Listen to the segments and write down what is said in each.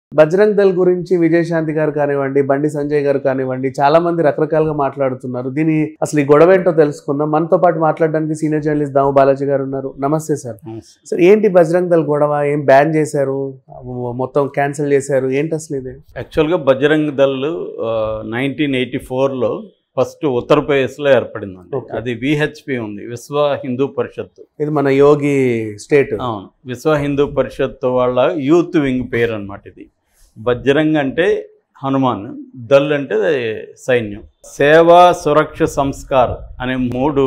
బజరంగ్ దళ్ గురించి విజయశాంతి గారు కానివ్వండి బండి సంజయ్ గారు కానివ్వండి చాలా మంది రకరకాలుగా మాట్లాడుతున్నారు దీని అసలు ఈ గొడవ ఏంటో తెలుసుకుందాం మనతో పాటు మాట్లాడడానికి సీనియర్ జర్నలిస్ట్ దాము బాలాజీ గారు ఉన్నారు నమస్తే సార్ సార్ ఏంటి బజరంగ్ దళ్ గొడవ ఏం బ్యాన్ చేశారు మొత్తం క్యాన్సిల్ చేశారు ఏంటి అసలు ఇది యాక్చువల్గా బజరంగ్ దళ్ నైన్టీన్ ఎయిటీ ఫోర్లో ఫస్ట్ ఉత్తరప్రదేశ్లో ఏర్పడిందండి Okay. అది విహెచ్పి ఉంది విశ్వ హిందూ పరిషత్ ఇది మన యోగి స్టేట్ అవును విశ్వ హిందూ పరిషత్ వాళ్ళ యూత్ వింగ్ పేరు అనమాట ఇది బజరంగ్ అంటే హనుమాన్ దల్ అంటే సైన్యం సేవా సురక్ష సంస్కార్ అనే మూడు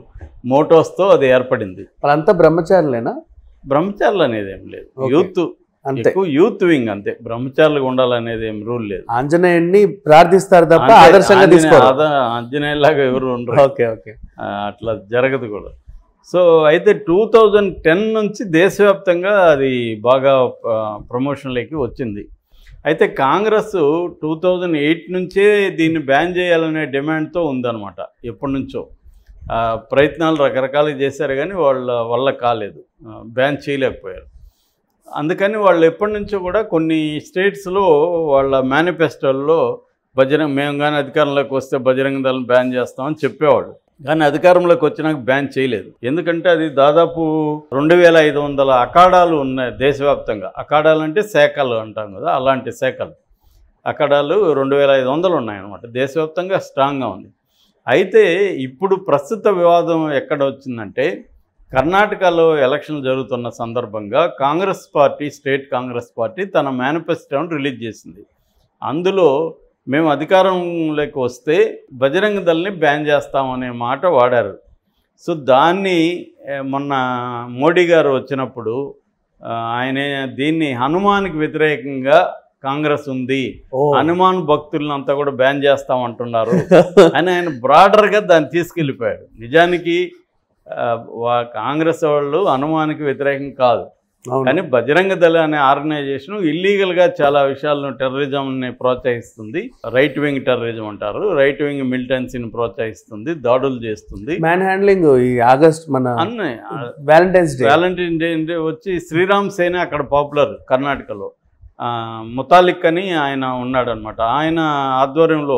మోటోస్తో అది ఏర్పడింది వాళ్ళంతా బ్రహ్మచారులేనా బ్రహ్మచారులు అనేది ఏం లేదు Okay. యూత్ అంతే ఎక్కువ యూత్ వింగ్ అంతే బ్రహ్మచారులుగా ఉండాలనేది ఏం రూల్ లేదు ఆంజనేయుడిని ప్రార్థిస్తారు తప్ప అంతే, ఆదర్శంగా ఆంజనేయ- తీసుకోరు ఆద- ఆంజనేయులాగా ఎవరు ఉండరు ఓకే ఓకే ఆ, అట్లా జరగదు కూడా సో అయితే టూ థౌజండ్ టెన్ నుంచి దేశవ్యాప్తంగా అది బాగా ఆ, ప్రమోషన్లోకి వచ్చింది అయితే కాంగ్రెస్ టూ థౌజండ్ ఎయిట్ నుంచే దీన్ని బ్యాన్ చేయాలనే డిమాండ్తో ఉందన్నమాట ఎప్పటి నుంచో ఆ, ప్రయత్నాలు రకరకాలుగా చేశారు కానీ వాళ్ళ వల్ల కాలేదు ఆ, బ్యాన్ చేయలేకపోయారు అందుకని వాళ్ళు ఎప్పటి నుంచో కూడా కొన్ని స్టేట్స్లో వాళ్ళ మేనిఫెస్టోల్లో బజరంగ్ మేము కానీ అధికారంలోకి వస్తే బజరంగ దళం బ్యాన్ చేస్తామని చెప్పేవాళ్ళు కానీ అధికారంలోకి వచ్చినాక బ్యాన్ చేయలేదు ఎందుకంటే అది దాదాపు రెండు వేల ఐదు వందల అఖాడాలు ఉన్నాయి దేశవ్యాప్తంగా అఖాడాలు అంటే శాఖలు అంటాం కదా అలాంటి శాఖలు అఖాడాలు రెండు వేల ఐదు వందలు ఉన్నాయన్నమాట దేశవ్యాప్తంగా స్ట్రాంగ్గా ఉంది అయితే ఇప్పుడు ప్రస్తుత వివాదం ఎక్కడ వచ్చిందంటే కర్ణాటకలో ఎలక్షన్ జరుగుతున్న సందర్భంగా Congress party state Congress party తన మేనిఫెస్టోను రిలీజ్ చేసింది అందులో మేము అధికారంలోకి వస్తే బజరంగ దళని బ్యాన్ చేస్తామనే మాట వాడారు సో దాన్ని ఏ, మొన్న మోడీ గారు వచ్చినప్పుడు ఆ, ఆయన దీన్ని హనుమాన్కి వ్యతిరేకంగా కాంగ్రెస్ ఉంది ఓ హనుమాన్ భక్తులను అంతా కూడా బ్యాన్ చేస్తామంటున్నారు అని ఆయన బ్రాడర్గా దాన్ని తీసుకెళ్ళిపోయాడు నిజానికి ఆ, వా- కాంగ్రెస్ వాళ్ళు హనుమానికి వ్యతిరేకం కాదు అవును. కానీ బజరంగ దళ అనే ఆర్గనైజేషన్ ఇల్లీగల్గా చాలా విషయాలను టెర్రరిజంని ప్రోత్సహిస్తుంది రైట్ వింగ్ టెర్రరిజం అంటారు రైట్ వింగ్ మిలిటెన్సీని ప్రోత్సహిస్తుంది దాడులు చేస్తుంది మ్యాన్ హ్యాండ్లింగ్ ఈ ఆగస్ట్ మన అన్నీ వ్యాలంటైన్స్ డే వ్యాలంటైన్ డే అంటే వచ్చి శ్రీరామ్ సేన అక్కడ పాపులర్ కర్ణాటకలో ఆ, ముతాలిక్ అని ఆయన ఉన్నాడనమాట ఆయన ఆధ్వర్యంలో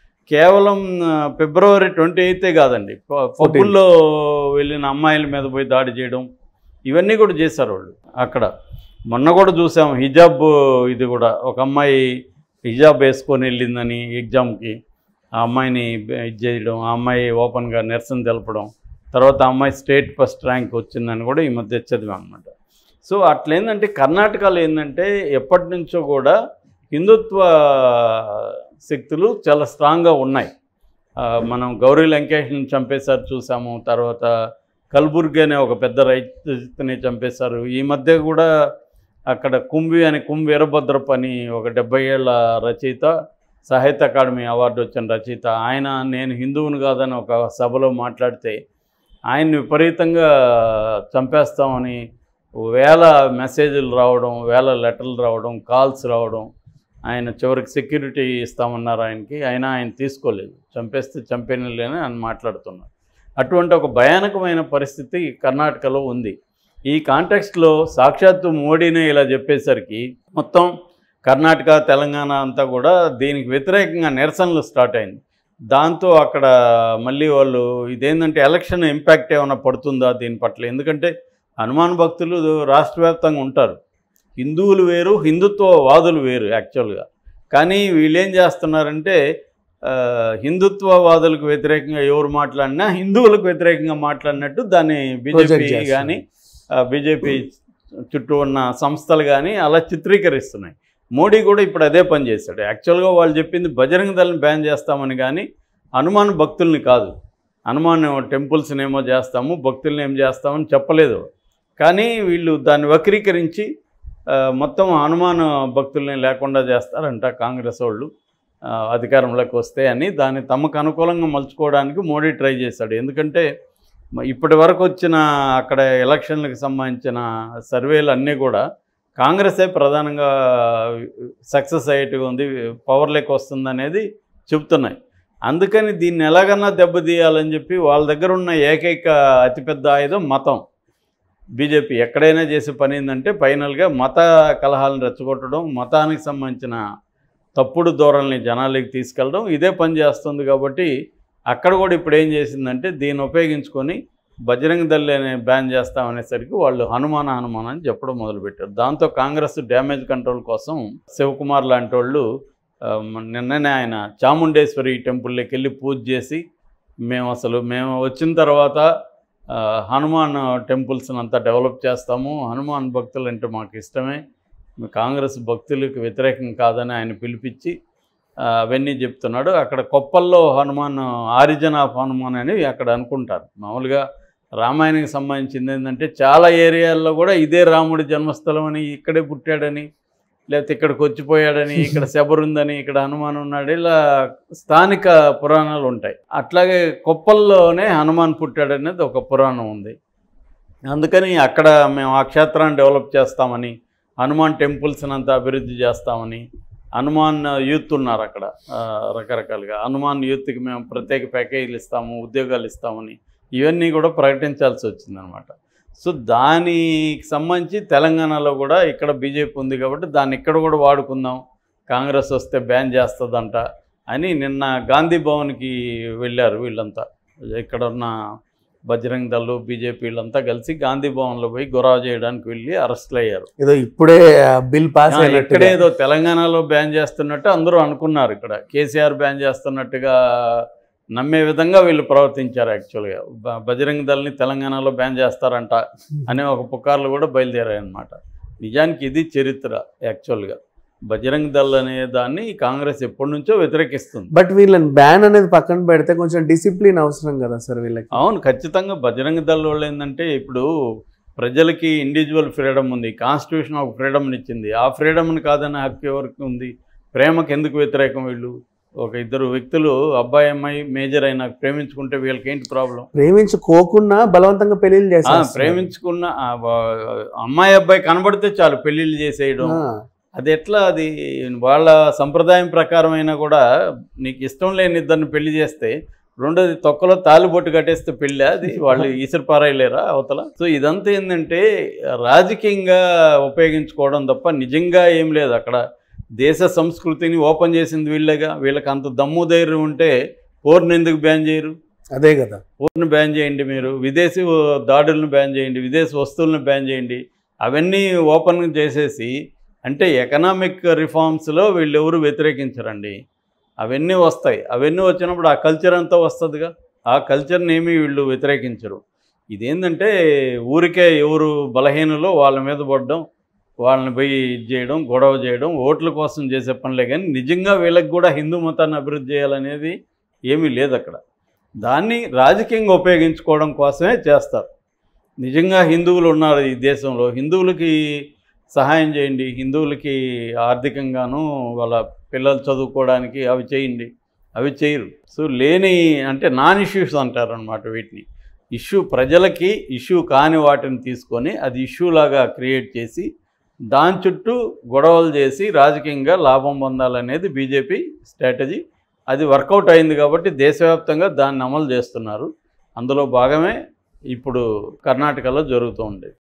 కేవలం ఆ, ఫిబ్రవరి ట్వంటీ ఎయితే కాదండి ప- పబ్బుల్లో వెళ్ళిన అమ్మాయిల మీద పోయి దాడి చేయడం ఇవన్నీ కూడా చేశారు వాళ్ళు అక్కడ మొన్న కూడా చూసాం హిజాబ్ ఇది కూడా ఒక అమ్మాయి హిజాబ్ వేసుకొని వెళ్ళిందని ఎగ్జామ్కి ఆ అమ్మాయిని ఇది చేయడం ఆ అమ్మాయి ఓపెన్గా నిరసన తెలపడం తర్వాత ఆ అమ్మాయి స్టేట్ ఫస్ట్ ర్యాంక్ వచ్చిందని కూడా ఈ మధ్య చదివాం అనమాట సో అట్లేందంటే కర్ణాటకలో ఏంటంటే ఎప్పటి నుంచో కూడా హిందుత్వ శక్తులు చాలా స్ట్రాంగ్గా ఉన్నాయి ఆ, మనం గౌరీ లంకేష్ని చంపేశారు చూసాము తర్వాత కల్బుర్గి అనే ఒక పెద్ద రైతుని చంపేశారు ఈ మధ్య కూడా అక్కడ కుంభి అని కుంభి వీరభద్రప్ అని ఒక డెబ్బై ఏళ్ళ రచయిత సాహిత్య అకాడమీ అవార్డు వచ్చిన రచయిత ఆయన నేను హిందువుని కాదని ఒక సభలో మాట్లాడితే ఆయన్ని విపరీతంగా చంపేస్తామని వేల మెసేజ్లు రావడం వేల లెటర్లు రావడం కాల్స్ రావడం ఆయన చివరికి సెక్యూరిటీ ఇస్తామన్నారు ఆయనకి అయినా ఆయన తీసుకోలేదు చంపేస్తే చంపేనలేని ఆయన మాట్లాడుతున్నారు అటువంటి ఒక భయానకమైన పరిస్థితి కర్ణాటకలో ఉంది ఈ కాంటెక్స్ట్లో సాక్షాత్తు మోడీనే ఇలా చెప్పేసరికి మొత్తం కర్ణాటక తెలంగాణ అంతా కూడా దీనికి వ్యతిరేకంగా నిరసనలు స్టార్ట్ అయింది దాంతో అక్కడ మళ్ళీ వాళ్ళు ఇదేంటంటే ఎలక్షన్ ఇంపాక్ట్ ఏమైనా పడుతుందా దీని పట్ల ఎందుకంటే హనుమాన్ భక్తులు రాష్ట్ర వ్యాప్తంగా ఉంటారు హిందువులు వేరు హిందుత్వవాదులు వేరు యాక్చువల్గా కానీ వీళ్ళు ఏం చేస్తున్నారంటే ఆ, హిందుత్వవాదులకు వ్యతిరేకంగా ఎవరు మాట్లాడినా హిందువులకు వ్యతిరేకంగా మాట్లాడినట్టు దాన్ని Project బీజేపీ చేస్తున్నారు. కానీ బీజేపీ చుట్టూ ఉన్న సంస్థలు కానీ అలా చిత్రీకరిస్తున్నాయి మోడీ కూడా ఇప్పుడు అదే పని చేశాడు యాక్చువల్గా వాళ్ళు చెప్పింది బజరంగ దళని బ్యాన్ చేస్తామని కానీ హనుమాన్ భక్తుల్ని కాదు హనుమాన్ టెంపుల్స్ని ఏమో చేస్తాము భక్తుల్ని ఏం చేస్తామని చెప్పలేదు కానీ వీళ్ళు దాన్ని వక్రీకరించి ఆ, మొత్తం హనుమాన్ భక్తుల్ని లేకుండా చేస్తారంట కాంగ్రెస్ వాళ్ళు ఆ, అధికారంలోకి వస్తే అని దాన్ని తమకు అనుకూలంగా మలుచుకోవడానికి మోడీ ట్రై చేశాడు ఎందుకంటే మ- ఇప్పటి వరకు వచ్చిన అక్కడ ఎలక్షన్లకు సంబంధించిన సర్వేలు అన్నీ కూడా కాంగ్రెసే ప్రధానంగా సక్సెస్ అయ్యేట్టుగా ఉంది పవర్లోకి వస్తుంది అనేది చెప్తున్నాయి అందుకని దీన్ని ఎలాగన్నా దెబ్బతీయాలని చెప్పి వాళ్ళ దగ్గర ఉన్న ఏకైక అతిపెద్ద ఆయుధం మతం బీజేపీ ఎక్కడైనా చేసే పని ఏంటంటే ఫైనల్గా మత కలహాలను రెచ్చగొట్టడం మతానికి సంబంధించిన తప్పుడు ధోరణిని జనాలకి తీసుకెళ్ళడం ఇదే పని చేస్తుంది కాబట్టి అక్కడ కూడా ఇప్పుడు ఏం చేసిందంటే దీన్ని ఉపయోగించుకొని బజరంగ దళ్ అనే బ్యాన్ చేస్తామనేసరికి వాళ్ళు హనుమాన హనుమాన్ అని చెప్పడం మొదలుపెట్టారు దాంతో కాంగ్రెస్ డ్యామేజ్ కంట్రోల్ కోసం శివకుమార్ లాంటి వాళ్ళు ఆ, మ- నిన్ననే ఆయన చాముండేశ్వరి టెంపుల్లోకి వెళ్ళి పూజ చేసి మేము అసలు మేము వచ్చిన తర్వాత ఆ, హనుమాన్ టెంపుల్స్ని అంతా డెవలప్ చేస్తాము హనుమాన్ భక్తులు అంటే మాకు ఇష్టమే మీ కాంగ్రెస్ భక్తులకు వ్యతిరేకం కాదని ఆయన పిలిపించి ఆ, అవన్నీ చెప్తున్నాడు అక్కడ కొప్పల్లో హనుమాన్ ఆరిజన్ ఆఫ్ హనుమాన్ అని అక్కడ అనుకుంటారు మామూలుగా రామాయణానికి సంబంధించింది ఏంటంటే చాలా ఏరియాల్లో కూడా ఇదే రాముడి జన్మస్థలం అని ఇక్కడే పుట్టాడని లేకపోతే ఇక్కడికి వచ్చిపోయాడని ఇక్కడ శబరుందని ఇక్కడ హనుమాన్ ఉన్నాడు ఇలా స్థానిక పురాణాలు ఉంటాయి అట్లాగే కొప్పల్లోనే హనుమాన్ పుట్టాడనేది ఒక పురాణం ఉంది అందుకని అక్కడ మేము ఆ క్షేత్రాన్ని డెవలప్ చేస్తామని హనుమాన్ టెంపుల్స్ని అంతా అభివృద్ధి చేస్తామని హనుమాన్ యూత్ ఉన్నారు అక్కడ ఆ, రకరకాలుగా హనుమాన్ యూత్కి మేము ప్రత్యేక ప్యాకేజీలు ఇస్తాము ఉద్యోగాలు ఇస్తామని ఇవన్నీ కూడా ప్రకటించాల్సి వచ్చిందనమాట సో దానికి సంబంధించి తెలంగాణలో కూడా ఇక్కడ బీజేపీ ఉంది కాబట్టి దాన్ని ఇక్కడ కూడా వాడుకుందాం కాంగ్రెస్ వస్తే బ్యాన్ చేస్తుందంట అని నిన్న గాంధీ భవన్కి వెళ్ళారు వీళ్ళంతా ఇక్కడ ఉన్న బజరంగ్ దళ్ బీజేపీ వీళ్ళంతా కలిసి గాంధీ భవన్లో పోయి గురావు చేయడానికి వెళ్ళి అరెస్ట్లు అయ్యారు ఏదో ఇప్పుడే బిల్ పాస్ ఆ, అయినట్టుగా ఇక్కడేదో తెలంగాణలో బ్యాన్ చేస్తున్నట్టు అందరూ అనుకున్నారు ఇక్కడ కేసీఆర్ బ్యాన్ చేస్తున్నట్టుగా నమ్మే విధంగా వీళ్ళు ప్రవర్తించారు యాక్చువల్గా బ- బజరంగ్ దళని తెలంగాణలో బ్యాన్ చేస్తారంట అనే ఒక పుకార్లు కూడా బయలుదేరాయి అన్నమాట నిజానికి ఇది చరిత్ర యాక్చువల్గా బజరంగ్ దళ్ అనే దాన్ని కాంగ్రెస్ ఎప్పటి నుంచో వ్యతిరేకిస్తుంది బట్ వీళ్ళని బ్యాన్ అనేది పక్కన పెడితే కొంచెం డిసిప్లిన్ అవసరం కదా సార్ వీళ్ళకి అవును ఖచ్చితంగా బజరంగ దళ వాళ్ళు ఏంటంటే ఇప్పుడు ప్రజలకి ఇండివిజువల్ ఫ్రీడమ్ ఉంది కాన్స్టిట్యూషన్ ఒక ఫ్రీడమ్ని ఇచ్చింది ఆ ఫ్రీడమ్ని కాదనే హక్కు ఎవరికి ఉంది ప్రేమకి ఎందుకు వ్యతిరేకం వీళ్ళు ఒక ఇద్దరు వ్యక్తులు అబ్బాయి అమ్మాయి మేజర్ అయినా ప్రేమించుకుంటే వీళ్ళకి ఏంటి ప్రాబ్లం ప్రేమించుకోకుండా బలవంతంగా పెళ్లిళ్ళు చేస్తారు ప్రేమించుకున్న ఆ, వా- అమ్మాయి అబ్బాయి కనబడితే చాలు పెళ్ళిళ్ళు చేసేయడం అది ఎట్లా అది వాళ్ళ సంప్రదాయం ప్రకారం అయినా కూడా నీకు ఇష్టం లేని ఇద్దరిని పెళ్లి చేస్తే రెండోది తొక్కలో తాలిబొట్టు కట్టేస్తే పెళ్ళి అది వాళ్ళు ఈసరి పారాయలేరా అవతల సో ఇదంతా ఏంటంటే రాజకీయంగా ఉపయోగించుకోవడం తప్ప నిజంగా ఏం లేదు అక్కడ దేశ సంస్కృతిని ఓపెన్ చేసింది వీళ్ళేగా వీళ్ళకి అంత దమ్ము ధైర్యం ఉంటే పోర్ని ఎందుకు బ్యాన్ చేయరు అదే కదా పోర్ను బ్యాన్ చేయండి మీరు విదేశీ దాడులను బ్యాన్ చేయండి విదేశీ వస్తువులను బ్యాన్ చేయండి అవన్నీ ఓపెన్ చేసేసి అంటే ఎకనామిక్ రిఫార్మ్స్లో వీళ్ళు ఎవరు వ్యతిరేకించరండి అవన్నీ వస్తాయి అవన్నీ వచ్చినప్పుడు ఆ కల్చర్ అంతా వస్తుందిగా ఆ కల్చర్ని ఏమీ వీళ్ళు వ్యతిరేకించరు ఇదేంటంటే ఊరికే ఎవరు బలహీనలో వాళ్ళ మీద పడడం వాళ్ళని పోయి ఇది చేయడం గొడవ చేయడం ఓట్ల కోసం చేసే పనులే కానీ నిజంగా వీళ్ళకి కూడా హిందూ మతాన్ని అభివృద్ధి చేయాలనేది ఏమీ లేదు అక్కడ దాన్ని రాజకీయంగా ఉపయోగించుకోవడం కోసమే చేస్తారు నిజంగా హిందువులు ఉన్నారు ఈ దేశంలో హిందువులకి సహాయం చేయండి హిందువులకి ఆర్థికంగాను వాళ్ళ పిల్లలు చదువుకోవడానికి అవి చేయండి అవి చేయరు సో లేని అంటే నాన్ ఇష్యూస్ అంటారు అనమాట వీటిని ఇష్యూ ప్రజలకి ఇష్యూ కాని వాటిని తీసుకొని అది ఇష్యూ లాగా క్రియేట్ చేసి దాని చుట్టూ గొడవలు చేసి రాజకీయంగా లాభం పొందాలనేది బీజేపీ స్ట్రాటజీ అది వర్కౌట్ అయింది కాబట్టి దేశవ్యాప్తంగా దాన్ని అమలు చేస్తున్నారు అందులో భాగమే ఇప్పుడు కర్ణాటకలో జరుగుతూ ఉండేది